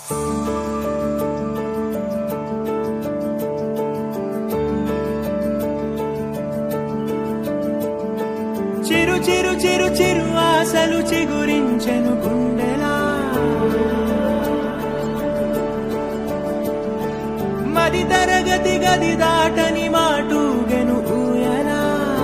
చిరు చిరు చిరు చిరు ఆశలు చిగురించెను గుండెలా మది తరగతి గది దాటని మాటూగెను ఊయలా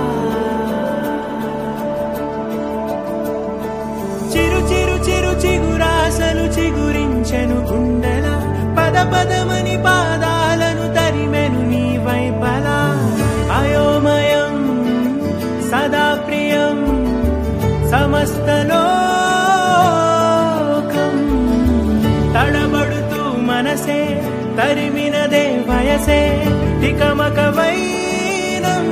చిరు చిరు చిరు చిగురాసలు చిగురించెను గుండెలా పద పదమని పాదాలను తరిమెను నీ వైపలా అయోమయం సదా ప్రియం సమస్తలోకం తడబడుతూ మనసే తరిమినదే వయసే తికమక వైనం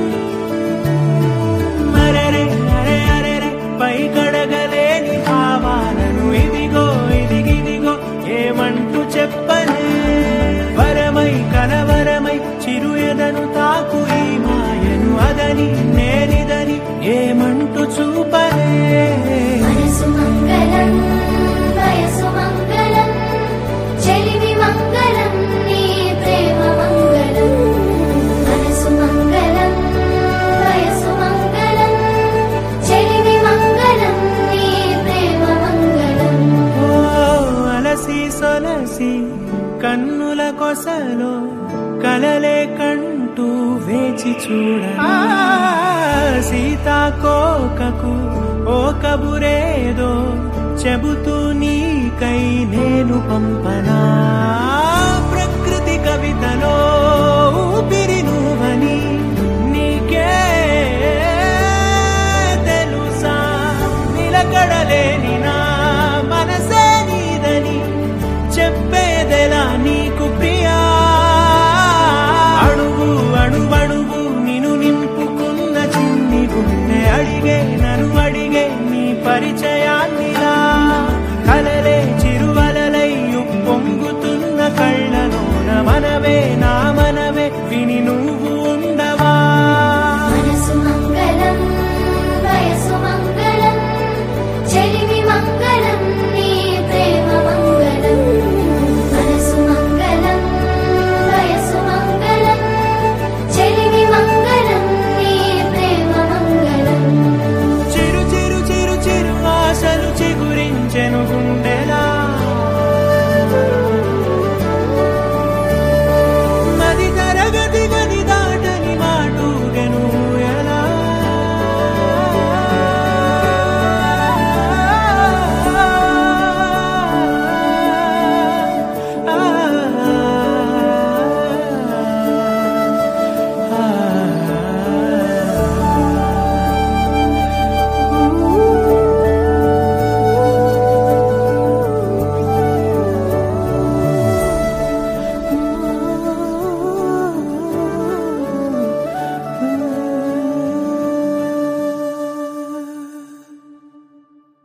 అరెరే అరే అరెరే పై కడగలేని భావాలను ఇదిగో ఇదిగిదిగో ఏమంటూ చెప్పలే వరమై కలవరమై చిరు ఎదను తాకు ఈ మాయను అదని నేనిదని ఏమంటూ చూపలే మనసు మంగళం వయసు మంగళం చెలిమి మంగళం నీ ప్రేమ మంగళం మనసు మంగళం వయసు మంగళం చెలిమి మంగళం నీ ప్రేమ మంగళం ఓ అలసి సొలసి కన్నుల కొసలో కలలే కంటూ వేచి చూడ సీతాకోకకు ఓ కబురేదో చెబుతూ నీకై నేను పంపనా